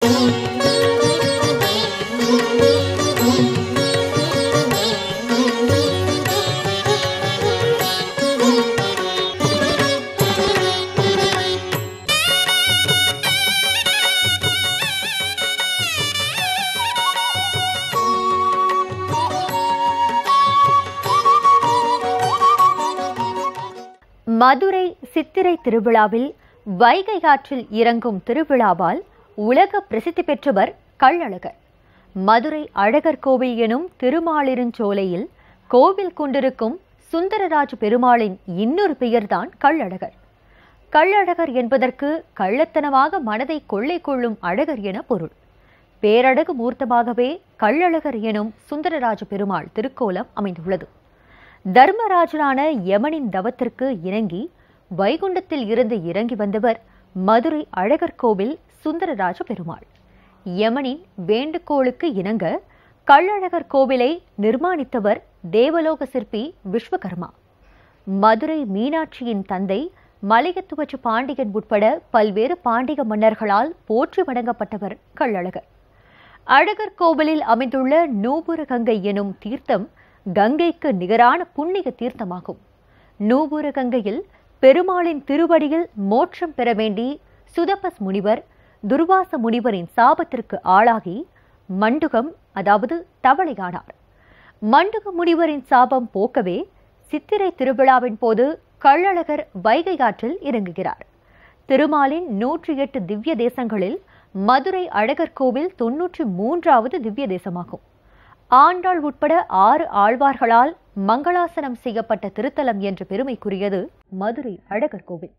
மதுரை சித்திரை திருவிழாவில் வைகை ஆற்றில் இறங்கும் திருவிழாவால் உலக பிரசித்தி பெற்றவர் கள்ளழகர் மதுரை அழகர் கோவில் எனும் திருமாலிருஞ்சோலையில் கோவில் கொண்டிருக்கும் சுந்தரராஜ பெருமாளின் இன்னொரு பெயர்தான் கள்ளழகர் கள்ளழகர் என்பதற்கு கள்ளத்தனமாக மனதை கொள்ளை கொள்ளும் அழகர் என பொருள் பேரழகு மூர்த்தமாகவே கள்ளழகர் எனும் சுந்தரராஜ பெருமாள் திருக்கோலம் அமைந்துள்ளது தர்மராஜனான யமனின் தவத்திற்கு இணங்கி வைகுண்டத்தில் இருந்து இறங்கி வந்தவர் மதுரை அழகர் கோவில் சுந்தரராஜ பெருமாள் யமனின் வேண்டுகோளுக்கு இணங்க கள்ளழகர் கோவிலை நிர்மாணித்தவர் தேவலோக சிற்பி விஸ்வகர்மா மதுரை மீனாட்சியின் தந்தை மலையத்துவச்சு பாண்டியன் உட்பட பல்வேறு பாண்டிய மன்னர்களால் போற்றி வணங்கப்பட்டவர் கள்ளழகர் அழகர் கோவிலில் அமைந்துள்ள நூபுர கங்கை எனும் தீர்த்தம் கங்கைக்கு நிகரான புண்ணிய தீர்த்தமாகும் நூபுர கங்கையில் பெருமாளின் திருவடியில் மோட்சம் பெற வேண்டி சுதபஸ் முனிவர் துர்வாச முனிவரின் சாபத்திற்கு ஆளாகி மண்டுகம் அதாவது தவளையானார் மண்டுக முனிவரின் சாபம் போக்கவே சித்திரை திருவிழாவின் போது கள்ளழகர் வைகை ஆற்றில் இறங்குகிறார் திருமாலின் நூற்றி எட்டு திவ்ய தேசங்களில் மதுரை அழகர் கோவில் தொன்னூற்றி மூன்றாவது திவ்ய தேசமாகும் ஆண்டாள் உட்பட ஆறு ஆழ்வார்களால் மங்களாசனம் செய்யப்பட்ட திருத்தலம் என்ற பெருமைக்குரியது மதுரை அழகர் கோவில்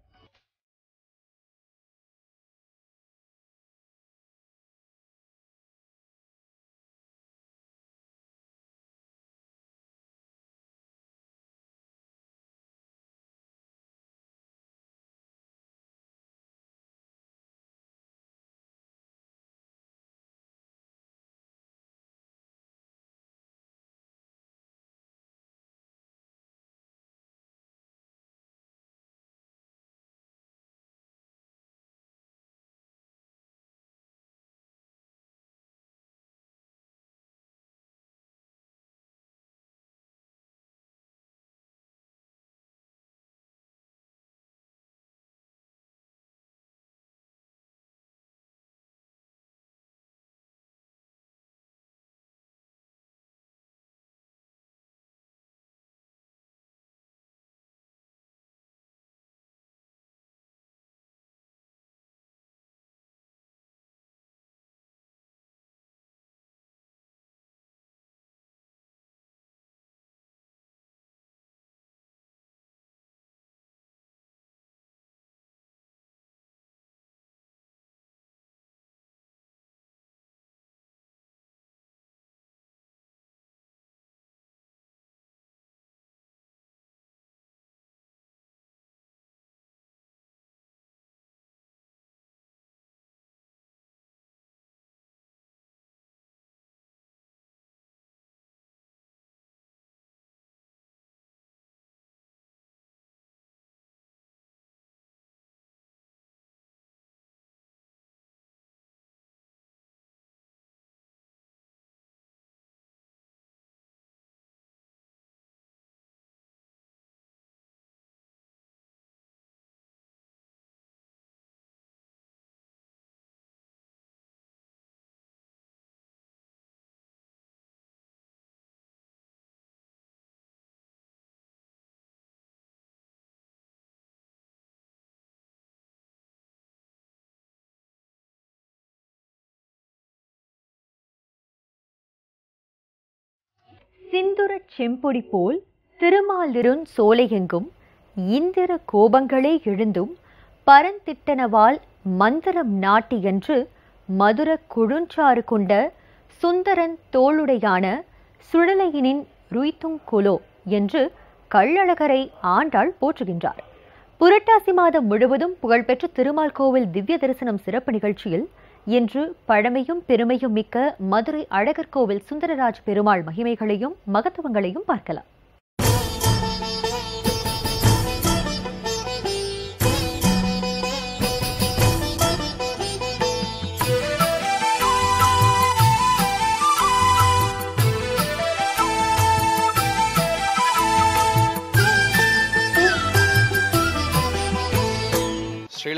சிந்துரச் செம்பொடி போல் திருமாலிருஞ் சோலையெங்கும் இந்திர கோபங்களே எழுந்தும் பரந்திட்டனவால் மந்திரம் நாட்டியன்று மதுர கொழுஞ்சாறு கொண்ட சுந்தரன் தோளுடையான சுழலையினின் ருய்த்துங் கொலோ என்று கள்ளழகரை ஆண்டாள் போற்றுகின்றார் புரட்டாசி மாதம் முழுவதும் புகழ்பெற்ற திருமால் கோவில் திவ்ய தரிசனம் சிறப்பு நிகழ்ச்சியில் இன்று பழமையும் பெருமையும் மிக்க மதுரை அழகர் கோவில் சுந்தரராஜ் பெருமாள் மகிமைகளையும் மகத்துவங்களையும் பார்க்கலாம்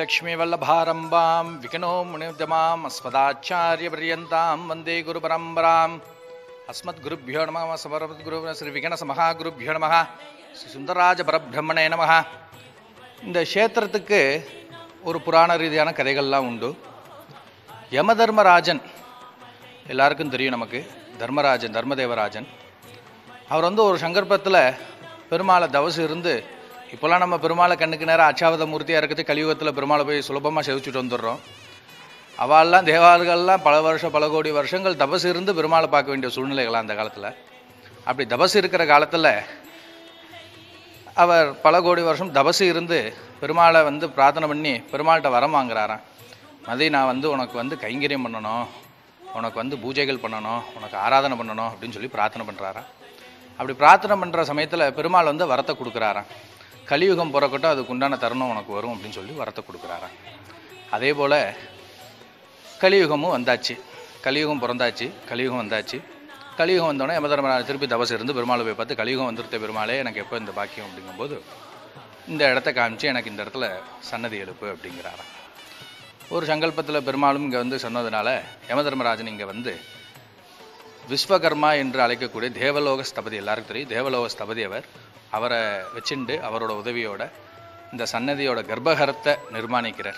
श्रीलक्ष्मीवल्लभारम्भां विकनो मुनिदमाम् अस्मदाचार्यपर्यन्तां वन्दे गुरुपरम्पराम् अस्मद्गुरुभ्यो नमः समर्पद्गुரு ஸ்ரீ விகனச மகாகுருபியோ நம ஸ்ரீ சுந்தரராஜ பரபிரம்மணே நம இந்த க்ஷேத்திரத்துக்கு ஒரு புராண ரீதியான கதைகள்லாம் உண்டு யமதர்மராஜன் எல்லாருக்கும் தெரியும் நமக்கு தர்மராஜன் தர்மதேவராஜன் அவர் வந்து ஒரு சங்கல்பத்தில் பெருமாளை தவசு இருந்து இப்போல்லாம் நம்ம பெருமாளை கண்ணுக்கு நேரம் அச்சாவத மூர்த்தியாக இருக்கிறது கலியுகத்தில் பெருமாளை போய் சுலபமாக செவிச்சுட்டு வந்துடுறோம் அவள்லாம் தேவாலயங்கள்லாம் பல வருஷம் பல கோடி வருஷங்கள் தபசு இருந்து பெருமாளை பார்க்க வேண்டிய சூழ்நிலைகள்லாம் அந்த காலத்தில் அப்படி தபசு இருக்கிற காலத்தில் அவர் பல கோடி வருஷம் தபசு இருந்து பெருமாளை வந்து பிரார்த்தனை பண்ணி பெருமாள்கிட்ட வரம் வாங்குறாராம் மதி நான் வந்து உனக்கு வந்து கைங்கரியம் பண்ணணும் உனக்கு வந்து பூஜைகள் பண்ணணும் உனக்கு ஆராதனை பண்ணணும் அப்படின்னு சொல்லி பிரார்த்தனை பண்ணுறாராம் அப்படி பிரார்த்தனை பண்ணுற சமயத்தில் பெருமாள் வந்து வரத்தை கொடுக்குறாராம் கலியுகம் பிறக்கட்டும் அதுக்கு உண்டான தருணம் உனக்கு வரும் அப்படின்னு சொல்லி வரத்தை கொடுக்குறாராம் அதே போல் கலியுகமும் வந்தாச்சு கலியுகம் பிறந்தாச்சு கலியுகம் வந்தாச்சு கலியுகம் வந்தோடனே யமதர்மராஜ் திருப்பி தபசு இருந்து பெருமாளை போய் பார்த்து கலியுகம் வந்துருத்த பெருமாளே எனக்கு எப்போ இந்த பாக்கியம் அப்படிங்கும்போது இந்த இடத்த காமிச்சு எனக்கு இந்த இடத்துல சன்னதி எழுப்பு அப்படிங்கிறாராம் ஒரு சங்கல்பத்தில் பெருமாளும் இங்கே வந்து சொன்னதுனால யமதர்மராஜன் இங்கே வந்து விஸ்வகர்மா என்று அழைக்கக்கூடிய தேவலோக ஸ்தபதி எல்லாருக்கும் தெரியும் தேவலோக ஸ்தபதி அவர் அவரை வச்சுண்டு அவரோட உதவியோட இந்த சன்னதியோட கர்ப்பகரத்தை நிர்மாணிக்கிறார்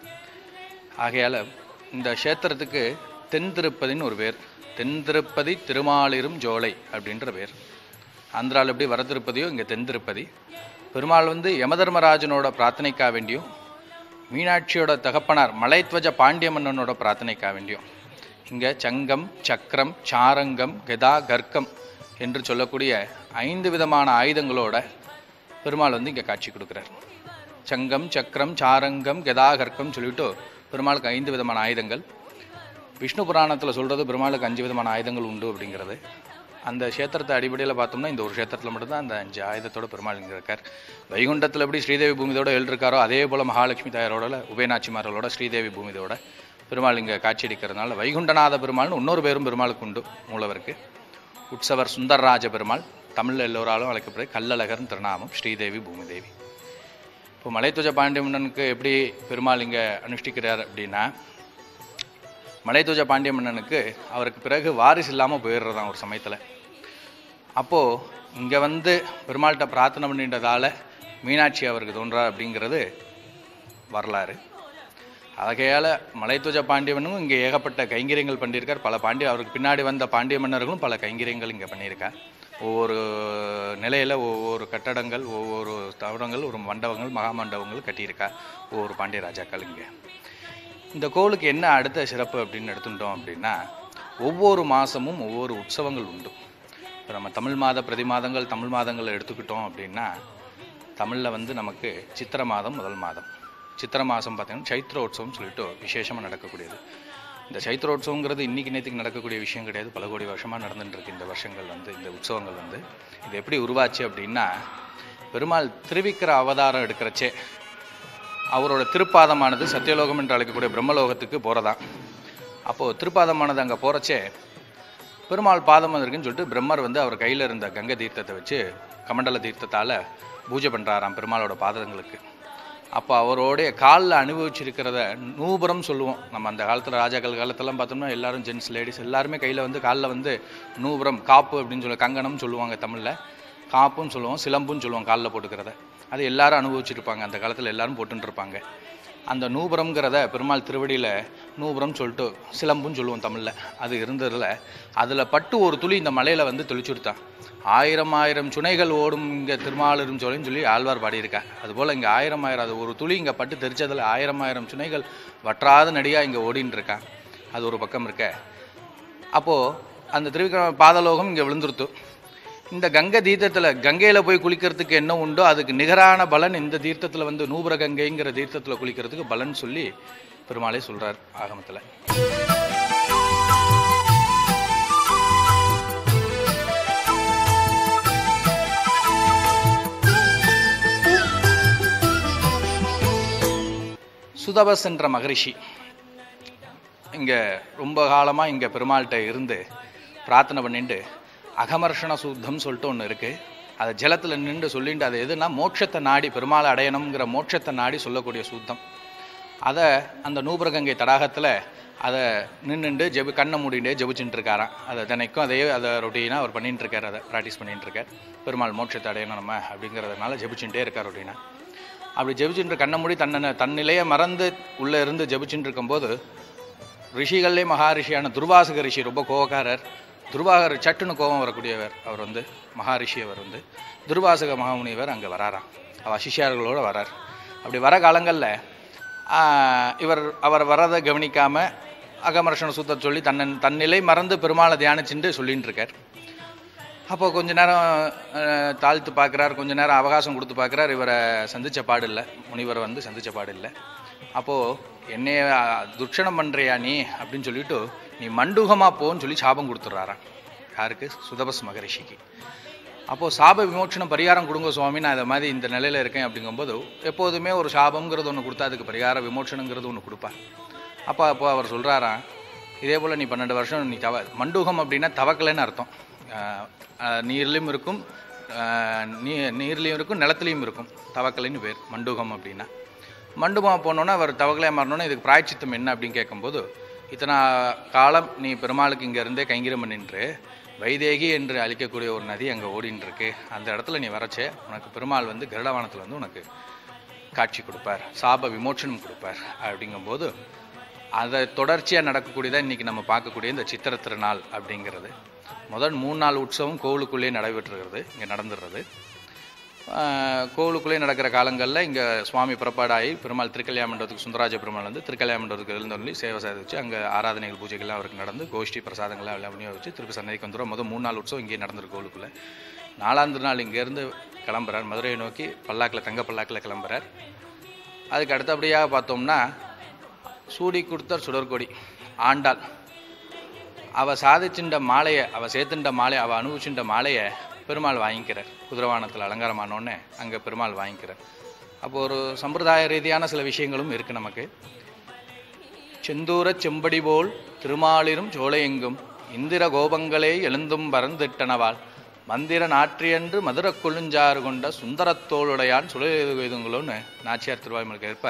ஆகையால் இந்த க்ஷேத்திரத்துக்கு தென் திருப்பதின்னு ஒரு பேர் தென் திருப்பதி திருமாலிரும் ஜோலை அப்படின்ற பேர் ஆந்திராவில் எப்படி வர திருப்பதியோ இங்கே தென் திருப்பதி பெருமாள் வந்து யமதர்மராஜனோட பிரார்த்தனைக்காக வேண்டியும் மீனாட்சியோட தகப்பனார் மலைத்வஜ பாண்டிய மன்னனோட பிரார்த்தனைக்காக வேண்டியும் இங்கே சங்கம் சக்கரம் சாரங்கம் கதா கர்க்கம் என்று சொல்லக்கூடிய ஐந்து விதமான ஆயுதங்களோட பெருமாள் வந்து இங்கே காட்சி கொடுக்குறார் சங்கம் சக்கரம் சாரங்கம் கதா கர்க்கம் சொல்லிட்டு பெருமாளுக்கு ஐந்து விதமான ஆயுதங்கள் விஷ்ணு புராணத்தில் சொல்கிறது பெருமாளுக்கு அஞ்சு விதமான ஆயுதங்கள் உண்டு அப்படிங்கிறது அந்த க்ஷேத்திரத்தை அடிப்படையில் பார்த்தோம்னா இந்த ஒரு க்ஷேத்திரத்தில் மட்டும்தான் அந்த அஞ்சு ஆயுதத்தோட பெருமாள் இங்கே இருக்கார் வைகுண்டத்தில் எப்படி ஸ்ரீதேவி பூமிதோட எழுதிருக்காரோ அதே போல் மகாலட்சுமி தாயாரோட உபயநாச்சிமார்களோட ஸ்ரீதேவி பூமிதோட பெருமாள் இங்கே காட்சியடிக்கிறதுனால வைகுண்டநாத பெருமாள்னு இன்னொரு பேரும் பெருமாளுக்கு உண்டு மூலவருக்கு உற்சவர் சுந்தரராஜ பெருமாள் தமிழில் எல்லோராலும் அழைக்கப்படுது கல்லழகர்னு திருநாமம் ஸ்ரீதேவி பூமிதேவி இப்போ மலைத்துவஜ பாண்டியமன்னனுக்கு எப்படி பெருமாள் இங்கே அனுஷ்டிக்கிறார் அப்படின்னா மலைத்துவஜ பாண்டிய மன்னனுக்கு அவருக்கு பிறகு வாரிசு இல்லாமல் போயிடுறதான் ஒரு சமயத்தில் அப்போது இங்கே வந்து பெருமாள்கிட்ட பிரார்த்தனை பண்ணிட்டதால் மீனாட்சி அவருக்கு தோன்றா அப்படிங்கிறது வரலாறு ஆகையால் மலைத்துவஜ பாண்டியவனும் இங்கே ஏகப்பட்ட கைங்கரியங்கள் பண்ணியிருக்கார் பல பாண்டிய அவருக்கு பின்னாடி வந்த பாண்டிய மன்னர்களும் பல கைங்கரியங்கள் இங்கே பண்ணியிருக்கார் ஒவ்வொரு நிலையில் ஒவ்வொரு கட்டடங்கள் ஒவ்வொரு தவடங்கள் ஒரு மண்டபங்கள் மகாமண்டபங்கள் கட்டியிருக்கா ஒவ்வொரு பாண்டிய ராஜாக்கள் இங்கே இந்த கோவிலுக்கு என்ன அடுத்த சிறப்பு அப்படின்னு எடுத்துட்டோம் அப்படின்னா ஒவ்வொரு மாதமும் ஒவ்வொரு உற்சவங்கள் உண்டு இப்போ நம்ம தமிழ் மாத பிரதி மாதங்கள் தமிழ் மாதங்கள் எடுத்துக்கிட்டோம் அப்படின்னா தமிழில் வந்து நமக்கு சித்திர மாதம் முதல் மாதம் சித்திர மாதம் பார்த்தீங்கன்னா சைத்ரோத்சவம் சொல்லிட்டு விசேஷமாக நடக்கக்கூடியது இந்த சைத்ரோத்சவங்கிறது இன்னைக்கு நேற்றுக்கு நடக்கக்கூடிய விஷயம் கிடையாது பல கோடி வருஷமாக நடந்துட்டு இருக்கு இந்த வருஷங்கள் வந்து இந்த உற்சவங்கள் வந்து இது எப்படி உருவாச்சு அப்படின்னா பெருமாள் திருவிக்கிற அவதாரம் எடுக்கிறச்சே அவரோட திருப்பாதமானது சத்தியலோகம் என்று அழைக்கக்கூடிய பிரம்மலோகத்துக்கு போகிறதான் அப்போது திருப்பாதமானது அங்கே போகிறச்சே பெருமாள் பாதம் வந்திருக்குன்னு சொல்லிட்டு பிரம்மர் வந்து அவர் கையில் இருந்த கங்கை தீர்த்தத்தை வச்சு கமண்டல தீர்த்தத்தால் பூஜை பண்ணுறாராம் பெருமாளோட பாதங்களுக்கு அப்போ அவரோடைய காலில் அனுபவிச்சிருக்கிறத நூபுரம் சொல்லுவோம் நம்ம அந்த காலத்தில் ராஜாக்கள் காலத்தெல்லாம் பார்த்தோம்னா எல்லாரும் ஜென்ஸ் லேடிஸ் எல்லாருமே கையில் வந்து காலில் வந்து நூபுரம் காப்பு அப்படின்னு சொல்லி கங்கணம் சொல்லுவாங்க தமிழில் காப்புன்னு சொல்லுவோம் சிலம்புன்னு சொல்லுவோம் காலில் போட்டுக்கிறத அது எல்லாரும் அனுபவிச்சிருப்பாங்க அந்த காலத்தில் எல்லாரும் போட்டுன்னு இருப்பாங்க அந்த நூபுரம்ங்கிறத பெருமாள் திருவடியில் நூபுரம் சொல்லிட்டு சிலம்புன்னு சொல்லுவோம் தமிழில் அது இருந்ததில் அதில் பட்டு ஒரு துளி இந்த மலையில் வந்து தெளிச்சுடுத்தான் ஆயிரம் ஆயிரம் சுனைகள் ஓடும் இங்கே திருமாலிரும் சோலைன்னு சொல்லி ஆழ்வார் பாடியிருக்கா அதுபோல் இங்கே ஆயிரம் ஆயிரம் அது ஒரு துளி இங்கே பட்டு தெரிச்சதில் ஆயிரம் ஆயிரம் சுனைகள் வற்றாத நடியாக இங்கே ஓடின்னு இருக்கா அது ஒரு பக்கம் இருக்க அப்போது அந்த திருவிக்கிரம பாதலோகம் இங்கே விழுந்துருத்து இந்த கங்கை தீர்த்தத்தில் கங்கையில் போய் குளிக்கிறதுக்கு என்ன உண்டோ அதுக்கு நிகரான பலன் இந்த தீர்த்தத்தில் வந்து நூபுர கங்கைங்கிற தீர்த்தத்தில் குளிக்கிறதுக்கு பலன் சொல்லி பெருமாளே சொல்கிறார் ஆகமத்தில் சுதபஸ் என்ற மகரிஷி இங்கே ரொம்ப காலமாக இங்கே பெருமாள்கிட்ட இருந்து பிரார்த்தனை பண்ணிட்டு அகமர்ஷண சூத்தம் சொல்லிட்டு ஒன்று இருக்குது அதை ஜலத்தில் நின்று சொல்லிட்டு அது எதுனா மோட்சத்தை நாடி பெருமாளை அடையணுங்கிற மோட்சத்தை நாடி சொல்லக்கூடிய சூத்தம் அதை அந்த நூபுரகங்கை தடாகத்தில் அதை நின்றுண்டு ஜெபி கண்ணை மூடிண்டே ஜெபிச்சுட்டு இருக்காராம் அதை தினைக்கும் அதே அதை ரொட்டீனாக அவர் பண்ணிட்டு இருக்கார் அதை ப்ராக்டிஸ் பண்ணிட்டு இருக்கார் பெருமாள் மோட்சத்தை அடையணும் நம்ம அப்படிங்கிறதுனால ஜெபிச்சுட்டே இருக்கார் ரொட்டீனா அப்படி ஜெபிச்சுட்டு கண்ணை மூடி தன்னை தன் நிலையை மறந்து உள்ளே இருந்து ஜெபிச்சுட்டு இருக்கும்போது ரிஷிகள்லே மகாரிஷியான துர்வாசக ரிஷி ரொம்ப கோவக்காரர் துர்வாகர் சட்டுன்னு கோபம் வரக்கூடியவர் அவர் வந்து மகாரிஷி அவர் வந்து துர்வாசக மகாமுனிவர் அங்கே வராராம் அவர் சிஷ்யார்களோடு வரார் அப்படி வர காலங்களில் இவர் அவர் வரதை கவனிக்காமல் அகமர்ஷண சூத்த சொல்லி தன்னன் தன் நிலை மறந்து பெருமாளை தியானிச்சுட்டு சொல்லின்னு இருக்கார் அப்போ கொஞ்ச நேரம் அஹ், தாழ்த்து பார்க்குறார் கொஞ்ச நேரம் அவகாசம் கொடுத்து பார்க்குறார் இவரை சந்திச்ச பாடு இல்லை முனிவரை வந்து சந்திச்ச பாடு இல்லை அப்போது என்னைய அஹ், துர்ட்சணம் பண்ணுறியா நீ அப்படின்னு சொல்லிட்டு நீ மண்டூகமாக போன்னு சொல்லி சாபம் கொடுத்துட்றாராம் யாருக்கு சுதபஸ் மகரிஷிக்கு அப்போது சாப விமோச்சனம் பரிகாரம் கொடுங்க சுவாமி நான் இதை மாதிரி இந்த நிலையில் இருக்கேன் அப்படிங்கும்போது எப்போதுமே ஒரு சாபங்கிறது ஒன்று கொடுத்தா அதுக்கு பரிகார விமோச்சனங்கிறது ஒன்று கொடுப்பார் அப்போ அப்போ அவர் சொல்கிறாராம் இதே போல் நீ பன்னெண்டு வருஷம் நீ தவ மண்டூகம் அப்படின்னா தவக்கலைன்னு அர்த்தம் ஆஹ் ஆஹ் நீர்லையும் இருக்கும் ஆஹ் நீ நீர்லையும் இருக்கும் நிலத்துலையும் இருக்கும் தவக்கலைன்னு பேர் மண்டூகம் அப்படின்னா மண்டூகம் போனோன்னா அவர் தவக்கலையாக மாறினோன்னா இதுக்கு பிராய்ச்சித்தம் என்ன அப்படின்னு கேட்கும்போது இத்தனை காலம் நீ பெருமாளுக்கு இங்கே இருந்தே கைங்கரம் பண்ணின்று வைதேகி என்று அழைக்கக்கூடிய ஒரு நதி அங்கே ஓடின்னு இருக்கு அந்த இடத்துல நீ வரச்சே உனக்கு பெருமாள் வந்து கருடவானத்தில் வந்து உனக்கு காட்சி கொடுப்பார் சாப விமோச்சனம் கொடுப்பார் அப்படிங்கும்போது அதை தொடர்ச்சியாக நடக்கக்கூடியதாக இன்றைக்கி நம்ம பார்க்கக்கூடிய இந்த சித்திர திருநாள் அப்படிங்கிறது முதல் மூணு நாள் உற்சவம் கோவிலுக்குள்ளேயே நடைபெற்றுகிறது இங்கே நடந்துடுறது ஆஹ் கோவிலுக்குள்ளே நடக்கிற காலங்களில் இங்கே சுவாமி புறப்பாடாகி பெருமாள் திருக்கல்யாண மண்டபத்துக்கு சுந்தராஜ பெருமாள் வந்து திருக்கல்யாண மண்டபத்துக்கு எழுந்தொல்லி சேவை சாதிச்சு அங்கே ஆராதனைகள் பூஜைகள்லாம் அவருக்கு நடந்து கோஷ்டி பிரசாதங்கள்லாம் எல்லாம் விநியோகிச்சு திருப்பி சன்னதிக்கு வந்துடும் முதல் மூணு நாள் உற்சவம் இங்கே நடந்துருக்கு கோவிலுக்குள்ளே நாலாந்து நாள் இங்கேருந்து கிளம்புறார் மதுரையை நோக்கி பல்லாக்கில் தங்க பல்லாக்கில் கிளம்புறார் அதுக்கு அடுத்தபடியாக பார்த்தோம்னா சூடி கொடுத்தார் சுடர்கொடி ஆண்டாள் அவ சாதிச்சுட்ட மாலையை அவ சேர்த்துட்ட மாலையை அவ அனுபவிச்சுட்ட மாலையை பெருமாள் வாங்கிக்கிறார் குதிரவானத்தில் அலங்காரமானோடனே அங்கே பெருமாள் வாங்கிக்கிறார் அப்போ ஒரு சம்பிரதாய ரீதியான சில விஷயங்களும் இருக்குது நமக்கு செந்தூரச் செம்படி போல் திருமாலிரும் சோலையெங்கும் இந்திர கோபங்களே எழுந்தும் பரந்திட்டனவாள் மந்திர நாற்றியன்று மதுர கொழுஞ்சாறு கொண்ட சுந்தரத்தோளுடையான் சுழலுதுங்களோன்னு நாச்சியார் திருவாய்மொழிக்கு ஏற்ப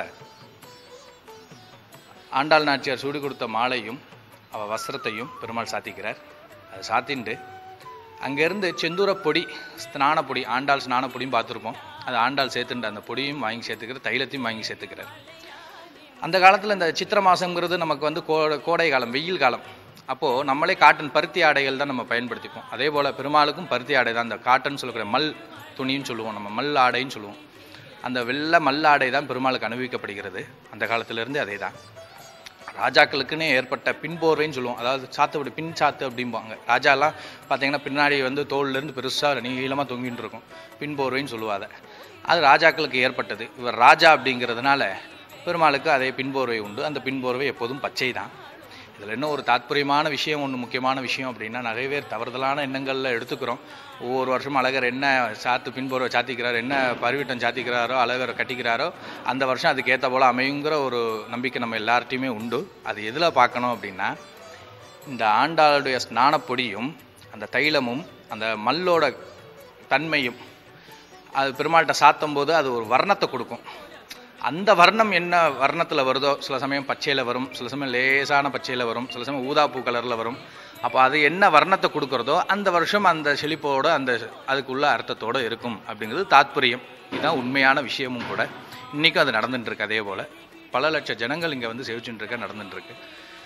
ஆண்டாள் நாச்சியார் சூடி கொடுத்த மாலையும் அவள் வஸ்திரத்தையும் பெருமாள் சாத்திக்கிறார் அதை சாத்திண்டு அங்கேருந்து செந்தூர பொடி ஸ்நான பொடி ஆண்டாள் ஸ்நான பொடியும் பார்த்துருப்போம் அது ஆண்டாள் சேர்த்துண்டு அந்த பொடியும் வாங்கி சேர்த்துக்கிறார் தைலத்தையும் வாங்கி சேர்த்துக்கிறார் அந்த காலத்தில் இந்த சித்திர மாதங்கிறது நமக்கு வந்து கோ- கோடை காலம் வெயில் காலம் அப்போது நம்மளே காட்டன் பருத்தி ஆடைகள் தான் நம்ம பயன்படுத்திப்போம் அதே போல் பெருமாளுக்கும் பருத்தி ஆடை தான் அந்த காட்டன் சொல்லக்கூடிய மல் துணின்னு சொல்லுவோம் நம்ம மல் ஆடைன்னு சொல்லுவோம் அந்த வெள்ளை மல் ஆடை தான் பெருமாளுக்கு அனுபவிக்கப்படுகிறது அந்த காலத்திலேருந்து அதே தான் ராஜாக்களுக்குன்னே ஏற்பட்ட பின்போர்வைன்னு சொல்லுவோம் அதாவது சாத்துப்படி பின் சாத்து அப்படிம்பாங்க ராஜாலாம் பார்த்தீங்கன்னா பின்னாடி வந்து தோல்லேருந்து பெருசாக நீளமாக தொங்கிட்டு இருக்கும் பின்போர்வைன்னு சொல்லுவாங்க அது ராஜாக்களுக்கு ஏற்பட்டது இவர் ராஜா அப்படிங்கிறதுனால பெருமாளுக்கு அதே பின்போர்வை உண்டு அந்த பின்போர்வை எப்போதும் பச்சை தான் இதில் இன்னும் ஒரு தாத்பரியமான விஷயம் ஒன்று முக்கியமான விஷயம் அப்படின்னா நிறைய பேர் தவறுதலான எண்ணங்களில் எடுத்துக்கிறோம் ஒவ்வொரு வருஷமும் அழகர் என்ன சாத்து பின்போர்வை சாத்திக்கிறாரோ என்ன பருவிட்டம் சாத்திக்கிறாரோ அழகர் கட்டிக்கிறாரோ அந்த வருஷம் அதுக்கு ஏற்ற போல் அமையுங்கிற ஒரு நம்பிக்கை நம்ம எல்லார்ட்டையுமே உண்டு அது எதில் பார்க்கணும் அப்படின்னா இந்த ஆண்டாளுடைய ஸ்நான பொடியும் அந்த தைலமும் அந்த மல்லோட தன்மையும் அது பெருமாள்கிட்ட சாத்தும் போது அது ஒரு வர்ணத்தை கொடுக்கும் அந்த வர்ணம் என்ன வர்ணத்தில் வருதோ சில சமயம் பச்சையில் வரும் சில சமயம் லேசான பச்சையில் வரும் சில சமயம் ஊதாப்பூ கலரில் வரும் அப்போ அது என்ன வர்ணத்தை கொடுக்குறதோ அந்த வருஷம் அந்த செழிப்போட அந்த அதுக்குள்ள அர்த்தத்தோட இருக்கும் அப்படிங்கிறது தாத்பரியம் இதுதான் உண்மையான விஷயமும் கூட இன்றைக்கும் அது நடந்துட்டு இருக்கு அதே போல் பல லட்ச ஜனங்கள் இங்கே வந்து சேவிச்சுட்டு இருக்க நடந்துட்டு இருக்கு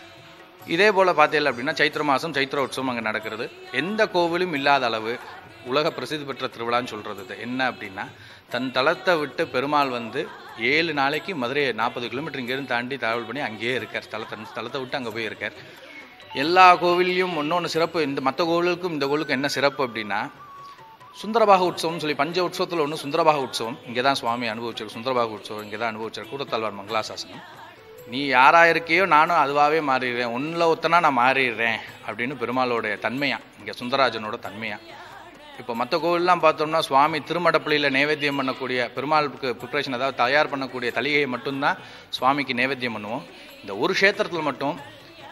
இதே போல் பார்த்தீங்க அப்படின்னா சைத்திர மாதம் சைத்திர உற்சவம் அங்கே நடக்கிறது எந்த கோவிலும் இல்லாத அளவு உலக பிரசித்தி பெற்ற திருவிழான்னு சொல்கிறது இது என்ன அப்படின்னா தன் தளத்தை விட்டு பெருமாள் வந்து ஏழு நாளைக்கு மதுரையை நாற்பது கிலோமீட்டர் இங்கேருந்து தாண்டி டிராவல் பண்ணி அங்கேயே இருக்கார் ஸ்தலத்தை ஸ்தலத்தை விட்டு அங்கே போய் இருக்கார் எல்லா கோவில்லையும் இன்னொன்று சிறப்பு இந்த மற்ற கோவிலுக்கும் இந்த கோவிலுக்கும் என்ன சிறப்பு அப்படின்னா சுந்தரபாக உற்சவம்னு சொல்லி பஞ்ச உற்சவத்தில் ஒன்று சுந்தரபாக உற்சவம் இங்கே தான் சுவாமி அனுபவிச்சார் சுந்தரபாக உற்சவம் இங்கே தான் அனுபவிச்சார் கூடத்தாழ்வார் மங்களாசாசனம் நீ யாரா இருக்கியோ நானும் அதுவாகவே மாறிடுறேன் ஒன்றில் ஒத்தனா நான் மாறிடுறேன் அப்படின்னு பெருமாளோடைய தன்மையா இங்கே சுந்தரராஜனோட தன்மையா இப்போ மற்ற கோவில்லாம் பார்த்தோம்னா சுவாமி திருமடப்பள்ளியில் நைவேத்தியம் பண்ணக்கூடிய பெருமாளுக்கு ப்ரிப்ரேஷன் அதாவது தயார் பண்ணக்கூடிய தலிகையை மட்டும்தான் சுவாமிக்கு நைவேத்தியம் பண்ணுவோம் இந்த ஒரு க்ஷேத்திரத்தில் மட்டும்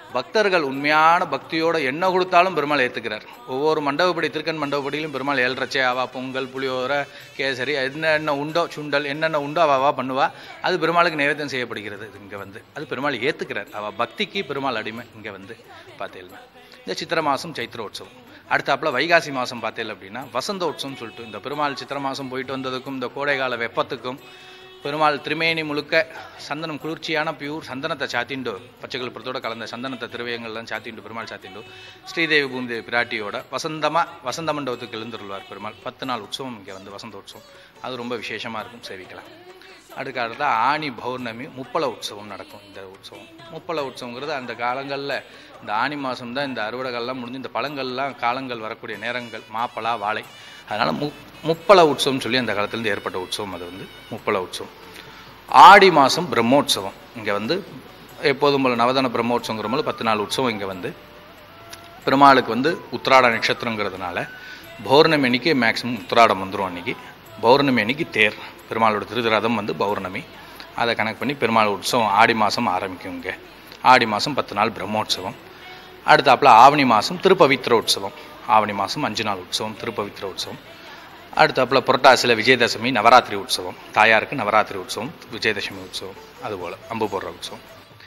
பக்தர்கள் உண்மையான பக்தியோட என்ன கொடுத்தாலும் பெருமாள் ஏற்றுக்கிறார் ஒவ்வொரு மண்டபப்படி திருக்கண் மண்டபப்படியிலும் பெருமாள் ஏழ்றச்சே அவா பொங்கல் புளியோரை கேசரி என்னென்ன உண்டோ சுண்டல் என்னென்ன உண்டோ அவாவா பண்ணுவா அது பெருமாளுக்கு நைவேத்தியம் செய்யப்படுகிறது இங்கே வந்து அது பெருமாள் ஏற்றுக்கிறார் அவள் பக்திக்கு பெருமாள் அடிமை இங்கே வந்து பார்த்தேன்னா இந்த சித்திர மாதம் சைத்திர உற்சவம் அடுத்தாப்புல வைகாசி மாதம் பார்த்தேன் அப்படின்னா வசந்த உற்சவம் சொல்லிட்டு இந்த பெருமாள் சித்திர மாதம் போயிட்டு வந்ததுக்கும் இந்த கோடைகால வெப்பத்துக்கும் பெருமாள் திருமேனி முழுக்க சந்தனம் குளிர்ச்சியான பியூர் சந்தனத்தை சாத்திண்டு பச்சைக்கல்புரத்தோட கலந்த சந்தனத்தை திருவயங்கள்லாம் சாத்திண்டு பெருமாள் சாத்திண்டு ஸ்ரீதேவி பூமிதேவி பிராட்டியோட வசந்தமா வசந்த மண்டபத்துக்கு எழுந்துருவார் பெருமாள் பத்து நாள் உற்சவம் இங்கே வந்து வசந்த உற்சவம் அது ரொம்ப விசேஷமா இருக்கும் சேவிக்கலாம் அதுக்கு அடுத்த ஆணி பௌர்ணமி முப்பல உற்சவம் நடக்கும் இந்த உற்சவம் முப்பல உற்சவங்கிறது அந்த காலங்களில் இந்த ஆணி மாதம் தான் இந்த அறுவடைகள்லாம் முடிஞ்சு இந்த பழங்கள்லாம் காலங்கள் வரக்கூடிய நேரங்கள் மாப்பழா வாழை அதனால் மு முப்பல உற்சவம் சொல்லி அந்த காலத்துலேருந்து ஏற்பட்ட உற்சவம் அது வந்து முப்பல உற்சவம் ஆடி மாதம் பிரம்மோற்சவம் இங்கே வந்து எப்போதும் போல நவதான பிரம்மோற்சவங்கிற போது பத்து நாள் உற்சவம் இங்கே வந்து பெருமாளுக்கு வந்து உத்திராட நட்சத்திரங்கிறதுனால பௌர்ணமி அன்னைக்கு மேக்ஸிமம் உத்திராடம் வந்துடும் அன்னைக்கு பௌர்ணமி அன்னைக்கு தேர் பெருமாளோட திருதிரதம் வந்து பௌர்ணமி அதை கணக்கு பண்ணி பெருமாள் உற்சவம் ஆடி மாதம் ஆரம்பிக்கும் இங்கே ஆடி மாதம் பத்து நாள் பிரம்மோற்சவம் அடுத்தாப்புல ஆவணி மாதம் திருப்பவித்திர உற்சவம் ஆவணி மாதம் அஞ்சு நாள் உற்சவம் திருப்பவித்திர உற்சவம் அடுத்தாப்புல புரட்டாசியில் விஜயதசமி நவராத்திரி உற்சவம் தாயாருக்கு நவராத்திரி உற்சவம் விஜயதசமி உற்சவம் அதுபோல் அம்பு போடுற உற்சவம்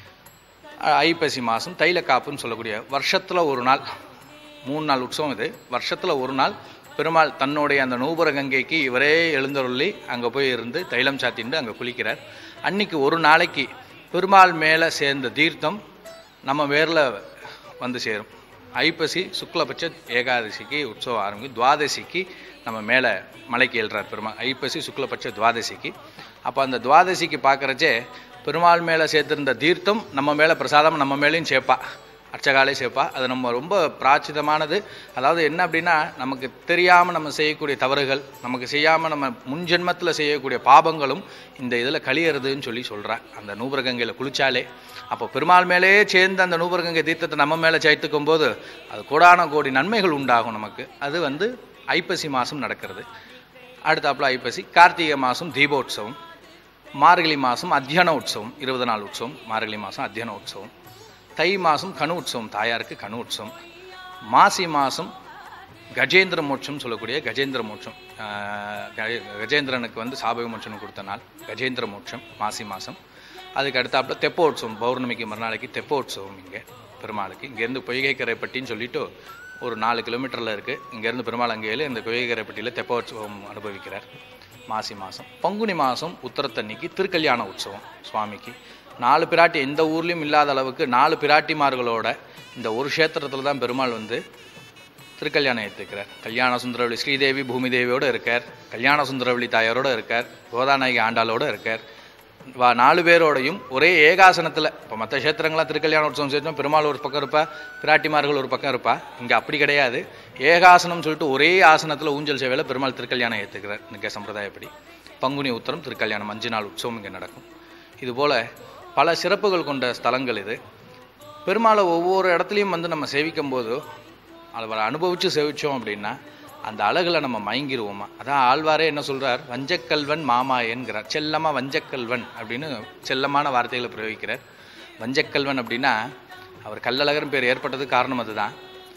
அஹ் ஐப்பசி மாதம் தைலக்காப்புன்னு சொல்லக்கூடிய வருஷத்தில் ஒரு நாள் மூணு நாள் உற்சவம் இது வருஷத்தில் ஒரு நாள் பெருமாள் தன்னுடைய அந்த நூபுர கங்கைக்கு இவரே எழுந்தருளி அங்கே போய் இருந்து தைலம் சாத்திண்டு அங்கே குளிக்கிறார் அன்னைக்கு ஒரு நாளைக்கு பெருமாள் மேலே சேர்ந்த தீர்த்தம் நம்ம மேரில் வந்து சேரும் ஐப்பசி சுக்லபட்ச ஏகாதசிக்கு உற்சவம் ஆரம்பிக்கும் துவாதசிக்கு நம்ம மேலே மலைக்கு எழுறார் பெருமாள் ஐப்பசி சுக்லபட்ச துவாதசிக்கு அப்போ அந்த துவாதசிக்கு பார்க்குறச்சே பெருமாள் மேலே சேர்த்திருந்த தீர்த்தம் நம்ம மேலே பிரசாதம் நம்ம மேலேயும் சேர்ப்பா அர்ச்சகாலே சேர்ப்பா அது நம்ம ரொம்ப பிராச்சிதமானது அதாவது என்ன அப்படின்னா நமக்கு தெரியாமல் நம்ம செய்யக்கூடிய தவறுகள் நமக்கு செய்யாமல் நம்ம முன் ஜென்மத்தில் செய்யக்கூடிய பாபங்களும் இந்த இதில் கழியறதுன்னு சொல்லி சொல்கிறேன் அந்த நூபரகங்கையில் குளிச்சாலே அப்போ பெருமாள் மேலேயே சேர்ந்து அந்த நூபரகங்கை தீர்த்தத்தை நம்ம மேலே சேர்த்துக்கும் போது அது கோடான கோடி நன்மைகள் உண்டாகும் நமக்கு அது வந்து ஐப்பசி மாதம் நடக்கிறது அடுத்தாப்புல ஐப்பசி கார்த்திகை மாதம் தீபோற்சவம் மார்கழி மாதம் அத்தியன உற்சவம் இருபது நாள் உற்சவம் மார்கழி மாதம் அத்தியன உற்சவம் தை மாதம் கனு உற்சவம் தாயாருக்கு கனு உற்சவம் மாசி மாதம் கஜேந்திர மோட்சம் சொல்லக்கூடிய கஜேந்திர மோட்சம் ஆஹ் கஜ- கஜேந்திரனுக்கு வந்து சாபக மோட்சம் கொடுத்த நாள் கஜேந்திர மோட்சம் மாசி மாதம் அதுக்கு அடுத்தாப்புல தெப்ப உற்சவம் பௌர்ணமிக்கு மறுநாளைக்கு தெப்ப உற்சவம் இங்கே பெருமாளுக்கு இங்கேருந்து பொய்கைக்கரைப்பட்டின்னு சொல்லிட்டு ஒரு நாலு கிலோமீட்டரில் இருக்குது இங்கேருந்து பெருமாள் அங்கேயில் இந்த பொய்கைக்கரைப்பட்டியில் தெப்ப உற்சவம் அனுபவிக்கிறார் மாசி மாதம் பங்குனி மாதம் உத்தரத்தன்னைக்கு திருக்கல்யாண உற்சவம் சுவாமிக்கு நாலு பிராட்டி எந்த ஊர்லேயும் இல்லாத அளவுக்கு நாலு பிராட்டிமார்களோட இந்த ஒரு க்ஷேத்திரத்தில் தான் பெருமாள் வந்து திருக்கல்யாணம் ஏற்றுக்கிறார் கல்யாண சுந்தரவள்ளி ஸ்ரீதேவி பூமிதேவியோடு இருக்கார் கல்யாண சுந்தரவள்ளி தாயாரோட இருக்கார் கோதாநாயகி ஆண்டாளோட இருக்கார் வா நாலு பேரோடையும் ஒரே ஏகாசனத்தில் இப்போ மற்ற க்ஷேத்திரங்களாம் திருக்கல்யாண உற்சவம் சேர்த்தோம் பெருமாள் ஒரு பக்கம் இருப்பா பிராட்டிமார்கள் ஒரு பக்கம் இருப்பா இங்கே அப்படி கிடையாது ஏகாசனம் சொல்லிட்டு ஒரே ஆசனத்தில் ஊஞ்சல் சேவையில் பெருமாள் திருக்கல்யாணம் ஏற்றுக்கிறார் இங்கே சம்பிரதாயப்படி பங்குனி உத்தரம் திருக்கல்யாணம் அஞ்சு நாள் உற்சவம் இங்கே நடக்கும் இதுபோல் பல சிறப்புகள் கொண்ட ஸ்தலங்கள் இது பெருமாளை ஒவ்வொரு இடத்துலையும் வந்து நம்ம சேவிக்கும் போது அவரை அனுபவித்து சேவிச்சோம் அப்படின்னா அந்த அழகுல நம்ம மயங்கிருவோமா அதான் ஆழ்வாரே என்ன சொல்றார் வஞ்சக்கல்வன் மாமாயன்கிறார் செல்லமா வஞ்சக்கல்வன் அப்படின்னு செல்லமான வார்த்தைகளை பிரயோகிக்கிறார் வஞ்சக்கல்வன் அப்படின்னா அவர் கல்லழகர்னு பேர் ஏற்பட்டதுக்கு காரணம் அதுதான்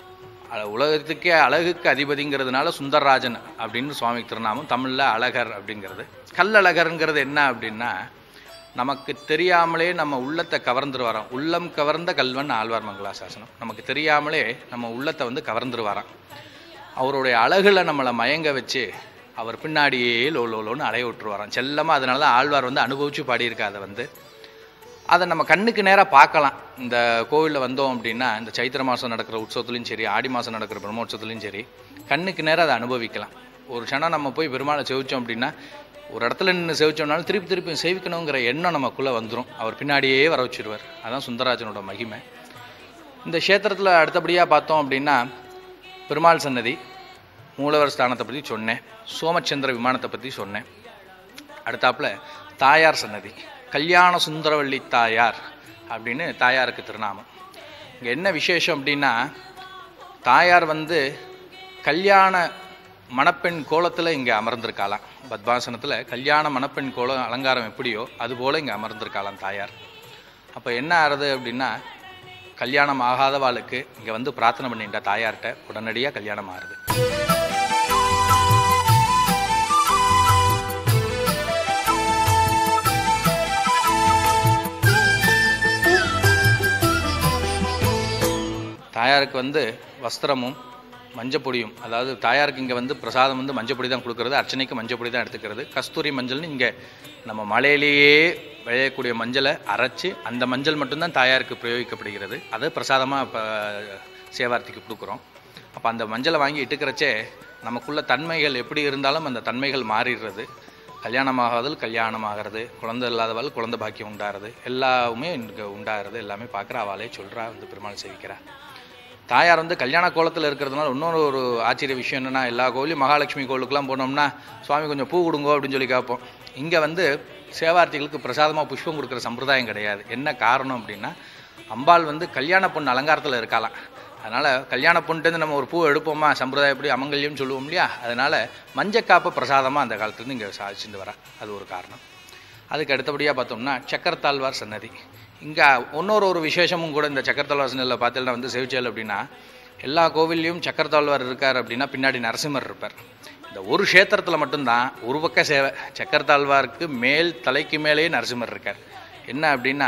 அ- உலகத்துக்கே அழகுக்கு அதிபதிங்கிறதுனால சுந்தரராஜன் அப்படின்னு சுவாமி திருநாமம் தமிழில் அழகர் அப்படிங்கிறது கல்லழகருங்கிறது என்ன அப்படின்னா நமக்கு தெரியாமலே நம்ம உள்ளத்தை கவர்ந்துரு வரோம் உள்ளம் கவர்ந்த கல்வன் ஆழ்வார் மங்களாசாசனம் நமக்கு தெரியாமலே நம்ம உள்ளத்தை வந்து கவர்ந்துரு வரோம் அவருடைய அழகுல நம்மளை மயங்க வச்சு அவர் பின்னாடியே லோ லோ லோன்னு அலைய விட்டுருவாராம் செல்லமாக அதனால தான் ஆழ்வார் வந்து அனுபவிச்சு பாடியிருக்கா அதை வந்து அதை நம்ம கண்ணுக்கு நேராக பார்க்கலாம் இந்த கோவிலில் வந்தோம் அப்படின்னா இந்த சைத்திர மாதம் நடக்கிற உற்சவத்துலையும் சரி ஆடி மாதம் நடக்கிற பிரம்மோற்சவத்துலையும் சரி கண்ணுக்கு நேராக அதை அனுபவிக்கலாம் ஒரு க்ஷணம் நம்ம போய் பெருமாளை செவிச்சோம் அப்படின்னா ஒரு இடத்துல நின்று செவிச்சோம்னாலும் திருப்பி திருப்பி சேவிக்கணுங்கிற எண்ணம் நமக்குள்ளே வந்துடும் அவர் பின்னாடியே வர வச்சிருவார் அதான் சுந்தரராஜனோட மகிமை இந்த க்ஷேத்திரத்தில் அடுத்தபடியாக பார்த்தோம் அப்படின்னா பெருமாள் சன்னதி மூலவர் ஸ்தானத்தை பற்றி சொன்னேன் சோமச்சந்திர விமானத்தை பற்றி சொன்னேன் அடுத்தாப்புல தாயார் சன்னதி கல்யாண சுந்தரவள்ளி தாயார் அப்படின்னு தாயாருக்கு திருநாமம் இங்கே என்ன விசேஷம் அப்படின்னா தாயார் வந்து கல்யாண மணப்பெண் கோலத்தில் இங்கே அமர்ந்திருக்காளாம் பத்மாசனத்தில் கல்யாண மணப்பெண் கோலம் அலங்காரம் எப்படியோ அதுபோல் இங்கே அமர்ந்திருக்காளாம் தாயார் அப்போ என்ன ஆறுது அப்படின்னா கல்யாணம் ஆகாதவாளுக்கு இங்கே வந்து பிரார்த்தனை பண்ணிட்டா தாயார்கிட்ட உடனடியாக கல்யாணம் ஆகுது தாயாருக்கு வந்து வஸ்திரமும் மஞ்சப்பொடியும் அதாவது தாயாருக்கு இங்கே வந்து பிரசாதம் வந்து மஞ்சப்பொடி தான் கொடுக்கறது அர்ச்சனைக்கு மஞ்சப்பொடி தான் எடுத்துக்கிறது கஸ்தூரி மஞ்சள்னு இங்கே நம்ம மலையிலேயே விளையக்கூடிய மஞ்சளை அரைச்சு அந்த மஞ்சள் மட்டும்தான் தாயாருக்கு பிரயோகிக்கப்படுகிறது அது பிரசாதமாக இப்போ சேவார்த்திக்கு கொடுக்குறோம் அப்போ அந்த மஞ்சளை வாங்கி இட்டுக்கிறச்சே நமக்குள்ள தன்மைகள் எப்படி இருந்தாலும் அந்த தன்மைகள் மாறிடுறது கல்யாணமாகாதல் கல்யாணம் ஆகிறது குழந்தை இல்லாதவள் குழந்தை பாக்கியம் உண்டாகிறது எல்லாமே இங்கே உண்டாகிறது எல்லாமே பார்க்குற அவளே சொல்கிறா வந்து பெருமாள் சேவிக்கிறா தாயார் வந்து கல்யாண கோலத்தில் இருக்கிறதுனால இன்னொரு ஒரு ஆச்சரிய விஷயம் என்னென்னா எல்லா கோவிலையும் மகாலட்சுமி கோவிலுக்குலாம் போனோம்னா சுவாமி கொஞ்சம் பூ கொடுங்கோ அப்படின்னு சொல்லி கேட்போம் இங்கே வந்து சேவார்த்திகளுக்கு பிரசாதமாக புஷ்பம் கொடுக்குற சம்பிரதாயம் கிடையாது என்ன காரணம் அப்படின்னா அம்பாள் வந்து கல்யாண பொண்ணு அலங்காரத்தில் இருக்காளாம் அதனால் கல்யாண பொண்ணுட்டு நம்ம ஒரு பூ எடுப்போமா சம்பிரதாயப்படி அமங்கல்யம் சொல்லுவோம் இல்லையா அதனால் மஞ்சக்காப்பு பிரசாதமாக அந்த காலத்துலேருந்து இங்கே சாதிச்சுட்டு வரா அது ஒரு காரணம் அதுக்கு அடுத்தபடியாக பார்த்தோம்னா சக்கரத்தாழ்வார் சன்னதி இங்கே இன்னொரு ஒரு விசேஷமும் கூட இந்த சக்கரத்தாழ்வார் சன்னதியில் பார்த்தீங்கன்னா வந்து செவிச்சல் அப்படின்னா எல்லா கோவில்லையும் சக்கரத்தாழ்வார் இருக்கார் அப்படின்னா பின்னாடி நரசிம்மர் இருப்பார் இந்த ஒரு க்ஷேத்திரத்தில் மட்டும்தான் ஒரு பக்க சேவை சக்கரத்தாழ்வாருக்கு மேல் தலைக்கு மேலேயே நரசிம்மர் இருக்கார் என்ன அப்படின்னா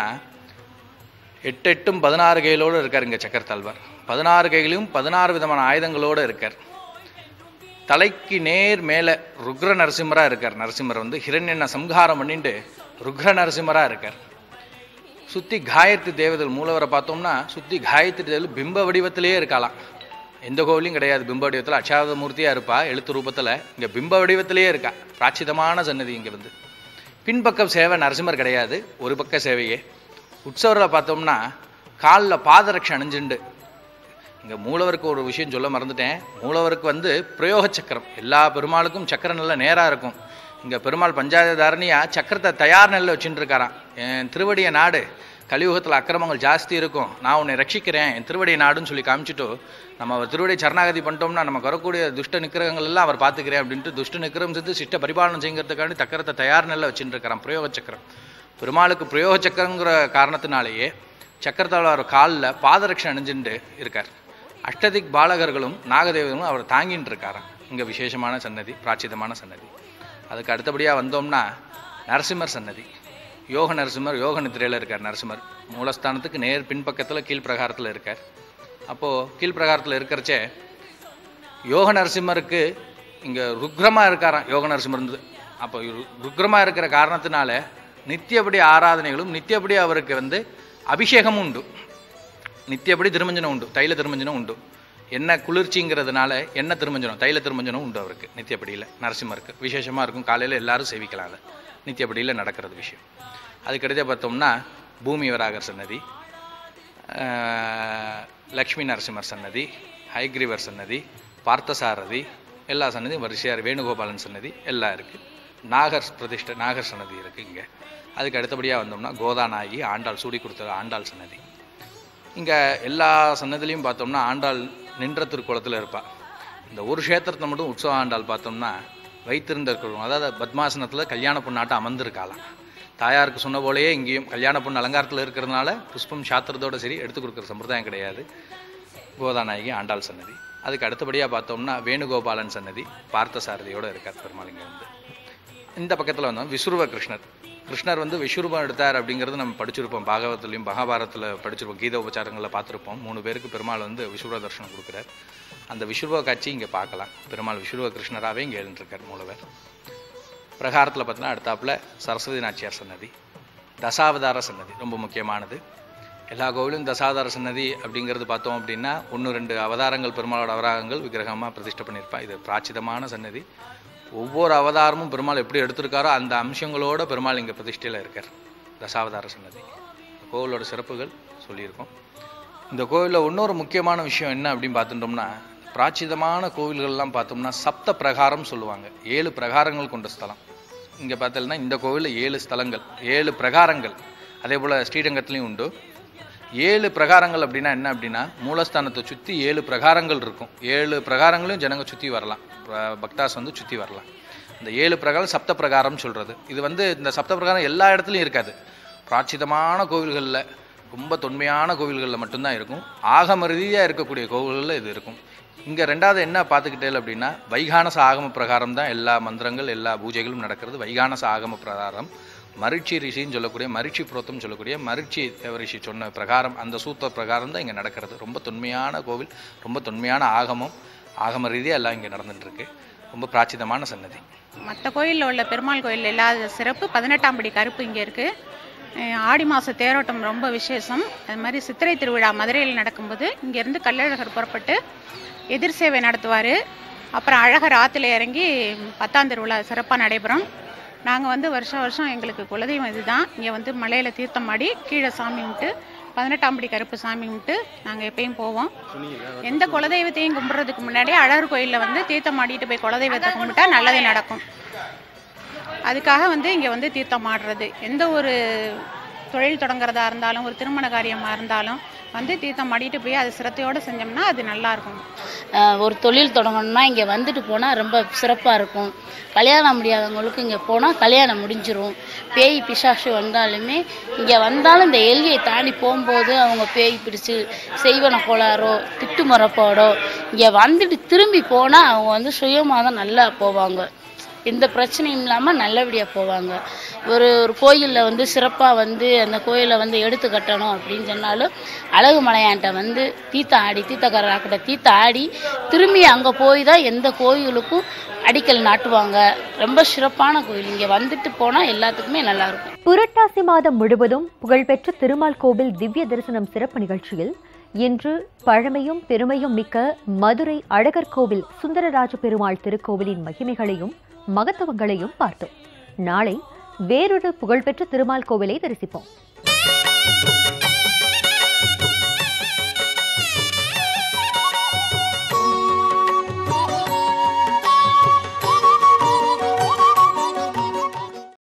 எட்டு எட்டும் பதினாறு கைகளோடு இருக்கார் இங்கே சக்கரத்தாழ்வார் பதினாறு கைகளையும் பதினாறு விதமான ஆயுதங்களோடு இருக்கார் தலைக்கு நேர் மேலே ருக்ர நரசிம்மராக இருக்கார் நரசிம்மர் வந்து ஹிரண்யனை சம்ஹாரம் பண்ணிட்டு ருக்ர நரசிம்மராக இருக்கார் சுற்றி காயத்ரி தேவதல் மூலவரை பார்த்தோம்னா சுற்றி காயத்ரி தேவதல் பிம்ப வடிவத்திலேயே இருக்காளாம் எந்த கோவிலையும் கிடையாது பிம்ப வடிவத்தில் அச்சாவத மூர்த்தியாக இருப்பா எழுத்து ரூபத்தில் இங்கே பிம்ப வடிவத்திலேயே இருக்கா பிராச்சிதமான சன்னதி இங்கே வந்து பின்பக்கம் சேவை நரசிம்மர் கிடையாது ஒரு பக்க சேவையே உற்சவரில் பார்த்தோம்னா காலில் பாதரட்சை அணிஞ்சுண்டு இங்கே மூலவருக்கு ஒரு விஷயம் சொல்ல மறந்துட்டேன் மூலவருக்கு வந்து பிரயோக சக்கரம் எல்லா பெருமாளுக்கும் சக்கரம் நல்லா நேராக இருக்கும் இங்கே பெருமாள் பஞ்சாயத்து தாரணியாக சக்கரத்தை தயார் நெல்ல வச்சுட்டு இருக்காராம் என் திருவடிய நாடு கலியுகத்தில் அக்கிரமங்கள் ஜாஸ்தி இருக்கும் நான் உன்னை ரட்சிக்கிறேன் என் திருவடிய நாடுன்னு சொல்லி காமிச்சிட்டு நம்ம அவர் திருவடி சரணாகதி பண்ணிட்டோம்னா நமக்கு வரக்கூடிய துஷ்ட நிக்கிரகங்கள் எல்லாம் அவர் பார்த்துக்கிறேன் அப்படின்ட்டு துஷ்ட நிக்கிரம் செஞ்சு சிஷ்ட பரிபாலனம் செய்யறதுக்காண்டி சக்கரத்தை தயார் நெல்ல வச்சுட்டு இருக்கிறான் பிரயோக சக்கரம் பெருமாளுக்கு பிரயோக சக்கரங்கிற காரணத்தினாலேயே சக்கரத்தாழ்வார் காலில் பாதரட்சை அணிஞ்சுட்டு இருக்கார் அஷ்டதிக் பாலகர்களும் நாகதேவர்களும் அவர் தாங்கின்னு இருக்காராம் இங்கே விசேஷமான சன்னதி பிராச்சிதமான சன்னதி அதுக்கு அடுத்தபடியாக வந்தோம்னா நரசிம்மர் சன்னதி யோக நரசிம்மர் யோக நித்திரையில் இருக்கார் நரசிம்மர் மூலஸ்தானத்துக்கு நேர் பின்பக்கத்தில் கீழ்ப்பிரகாரத்தில் இருக்கார் அப்போது கீழ்ப்பிரகாரத்தில் இருக்கிறச்சே யோக நரசிம்மருக்கு இங்கே ருக்ரமாக இருக்காராம் யோக நரசிம்மர் இருந்து அப்போ ருக்ரமாக இருக்கிற காரணத்தினால நித்தியபடி ஆராதனைகளும் நித்தியபடி அவருக்கு வந்து அபிஷேகமும் உண்டு நித்தியபடி திருமஞ்சனம் உண்டு தைல திருமஞ்சனம் உண்டு என்ன குளிர்ச்சிங்கிறதுனால என்ன திருமஞ்சனம் தைல திருமஞ்சனம் உண்டு அவருக்கு நித்தியப்படியில் நரசிம்மருக்கு விசேஷமாக இருக்கும் காலையில் எல்லாரும் சேவிக்கலாம் அதை நித்தியப்படியில் நடக்கிறது விஷயம் அதுக்கடுத்தே பார்த்தோம்னா பூமி வராகர் சன்னதி ஆஹ், லக்ஷ்மி நரசிம்மர் சன்னதி ஹைக்ரீவர் சன்னதி பார்த்தசாரதி எல்லா சன்னதியும் வரிசையார் வேணுகோபாலன் சன்னதி எல்லாம் இருக்குது நாகர் பிரதிஷ்டை நாகர் சன்னதி இருக்குது இங்கே அதுக்கு அடுத்தபடியாக வந்தோம்னா கோதாநாயகி ஆண்டாள் சூடி கொடுத்த ஆண்டாள் சன்னதி இங்கே எல்லா சன்னதிலையும் பார்த்தோம்னா ஆண்டாள் நின்ற திருக்குளத்தில் இருப்பாள் இந்த ஒரு க்ஷேத்திரத்தை மட்டும் உற்சவ ஆண்டாள் பார்த்தோம்னா வைத்திருந்த இருக்கிறவங்க அதாவது பத்மாசனத்தில் கல்யாண பொண்ணாட்டம் அமர்ந்திருக்காளாம் தாயாருக்கு சொன்ன போலயே இங்கேயும் கல்யாண பொண்ணு அலங்காரத்தில் இருக்கிறதுனால புஷ்பம் சாத்திரத்தோட சரி எடுத்து கொடுக்குற சம்பிரதாயம் கிடையாது கோதாநாயகி ஆண்டாள் சன்னதி அதுக்கு அடுத்தபடியாக பார்த்தோம்னா வேணுகோபாலன் சன்னதி பார்த்தசாரதியோட இருக்கார் பெருமாள் இங்கே வந்து இந்த பக்கத்தில் வந்தோம் விஸ்ருவ கிருஷ்ணர் கிருஷ்ணர் வந்து விஸ்வரூபம் எடுத்தார் அப்படிங்கிறது நம்ம படிச்சிருப்போம் பாகவதத்துலையும் மகாபாரத்தில் படிச்சிருப்போம் கீத உபச்சாரங்களில் பார்த்துருப்போம் மூணு பேருக்கு பெருமாள் வந்து விஸ்வரூப தர்ஷனம் கொடுக்குறார் அந்த விஸ்வரூப காட்சி இங்கே பார்க்கலாம் பெருமாள் விஸ்வரூப கிருஷ்ணராகவே இங்கே எழுந்திருக்கார் மூலவர் பிரகாரத்தில் பார்த்தீங்கன்னா அடுத்தாப்புல சரஸ்வதி நாச்சியார் சன்னதி தசாவதார சன்னதி ரொம்ப முக்கியமானது எல்லா கோவிலும் தசாவதார சன்னதி அப்படிங்கிறது பார்த்தோம் அப்படின்னா ஒன்று ரெண்டு அவதாரங்கள் பெருமாளோட அவதாரங்கள் விக்கிரகமாக பிரதிஷ்டை பண்ணியிருப்பா இது பிராச்சிதமான சன்னதி ஒவ்வொரு அவதாரமும் பெருமாள் எப்படி எடுத்திருக்காரோ அந்த அம்சங்களோட பெருமாள் இங்கே பிரதிஷ்டையில் இருக்கார் தசாவதார சன்னதி இந்த கோவிலோட சிறப்புகள் சொல்லியிருக்கோம் இந்த கோவிலில் இன்னொரு முக்கியமான விஷயம் என்ன அப்படின்னு பார்த்துட்டோம்னா பிராச்சிதமான கோவில்கள்லாம் பார்த்தோம்னா சப்த பிரகாரம் சொல்லுவாங்க ஏழு பிரகாரங்கள் கொண்ட ஸ்தலம் இங்கே பார்த்தீங்கன்னா இந்த கோவிலில் ஏழு ஸ்தலங்கள் ஏழு பிரகாரங்கள் அதே போல் ஸ்ரீரங்கத்துலேயும் உண்டு ஏழு பிரகாரங்கள் அப்படின்னா என்ன அப்படின்னா மூலஸ்தானத்தை சுற்றி ஏழு பிரகாரங்கள் இருக்கும் ஏழு பிரகாரங்களையும் ஜனங்க சுற்றி வரலாம் ப- பக்தாஸ் வந்து சுற்றி வரலாம் இந்த ஏழு பிரகாரம் சப்த பிரகாரம் சொல்கிறது இது வந்து இந்த சப்த பிரகாரம் எல்லா இடத்துலையும் இருக்காது பிராச்சிதமான கோவில்களில் ரொம்ப தொன்மையான கோவில்களில் மட்டும்தான் இருக்கும் ஆகம ரீதியாக இருக்கக்கூடிய கோவில்களில் இது இருக்கும் இங்கே ரெண்டாவது என்ன பார்த்துக்கிட்டே அப்படின்னா வைகானச ஆகம பிரகாரம் தான் எல்லா மந்திரங்கள் எல்லா பூஜைகளும் நடக்கிறது வைகானச ஆகம பிரகாரம் மரிச்சி ரிஷின்னு சொல்லக்கூடிய மரிச்சி புரோத்தம் சொல்லக்கூடிய மரிச்சி தேவரிஷி சொன்ன பிரகாரம் அந்த சூத்திர பிரகாரம் தான் இங்கே நடக்கிறது ரொம்ப தொன்மையான கோவில் ரொம்ப தொன்மையான ஆகமம் ஆகம ரீதியாக எல்லாம் இங்கே நடந்துட்டு இருக்கு ரொம்ப பிராச்சிதமான சன்னதி மற்ற கோயிலில் உள்ள பெருமாள் கோயிலில் இல்லாத சிறப்பு பதினெட்டாம் படி கருப்பு இங்கே இருக்குது ஆடி மாத தேரோட்டம் ரொம்ப விசேஷம் அது மாதிரி சித்திரை திருவிழா மதுரையில் நடக்கும்போது இங்கேருந்து கள்ளழகர் புறப்பட்டு எதிர் சேவை நடத்துவார் அப்புறம் அழகர் ஆற்றுல இறங்கி பத்தாம் திருவிழா சிறப்பாக நடைபெறும் நாங்கள் வந்து வருஷம் வருஷம் எங்களுக்கு குலதெய்வம் இதுதான் இங்கே வந்து மலையில் தீர்த்தம் ஆடி கீழே சாமி கும்பிட்டு பதினெட்டாம் படி கருப்பு சாமி கும்பிட்டு நாங்கள் எப்பயும் போவோம் எந்த குலதெய்வத்தையும் கும்பிட்றதுக்கு முன்னாடி அழகர் கோயிலில் வந்து தீர்த்தம் ஆடிட்டு போய் குலதெய்வத்தை கும்பிட்டா நல்லதே நடக்கும் அதுக்காக வந்து இங்கே வந்து தீர்த்தம் ஆடுறது எந்த ஒரு தொழில் தொடங்குறதா இருந்தாலும் ஒரு திருமண காரியமாக இருந்தாலும் வந்து தீர்த்தம் ஆடிட்டு போய் அது சிரத்தையோடு செஞ்சோம்னா அது நல்லா இருக்கும் ஆஹ் ஒரு தொழில் தொடங்கணும்னா இங்கே வந்துட்டு போனால் ரொம்ப சிறப்பாக இருக்கும் கல்யாணம் முடியாதவங்களுக்கு இங்கே போனால் கல்யாணம் முடிஞ்சிரும் பேய் பிசாசு வந்தாலுமே இங்கே வந்தாலும் இந்த எல்கையை தாண்டி போகும்போது அவங்க பேய் பிடிச்சு செய்வன கோளாறோ திட்டு மரப்பாடோ இங்கே வந்துட்டு திரும்பி போனால் அவங்க வந்து சுயமாக தான் நல்லா போவாங்க எந்த பிரச்சனையும் இல்லாமல் நல்லபடியாக போவாங்க ஒரு ஒரு கோயிலில் வந்து சிறப்பாக வந்து அந்த கோயிலை வந்து எடுத்து கட்டணும் அப்படின்னு சொன்னாலும் அழகு மலையான்ட்ட வந்து தீர்த்தம் ஆடி தீர்த்தக்காரர்கிட்ட தீர்த்தம் ஆடி திரும்பி அங்கே போய் தான் எந்த கோயிலுக்கும் அடிக்கல் நாட்டுவாங்க ரொம்ப சிறப்பான கோயில் இங்கே வந்துட்டு போனால் எல்லாத்துக்குமே நல்லாயிருக்கும் புரட்டாசி மாதம் முழுவதும் புகழ்பெற்ற திருமால் கோவில் திவ்ய தரிசனம் சிறப்பு நிகழ்ச்சியில் இன்று பழமையும் பெருமையும் மிக்க மதுரை அழகர் கோவில் சுந்தரராஜ பெருமாள் திருக்கோவிலின் மகிமைகளையும் மகத்துவங்களையும் பார்த்தோம் நாளை வேறொரு புகழ்பெற்ற திருமால் கோவிலை தரிசிப்போம்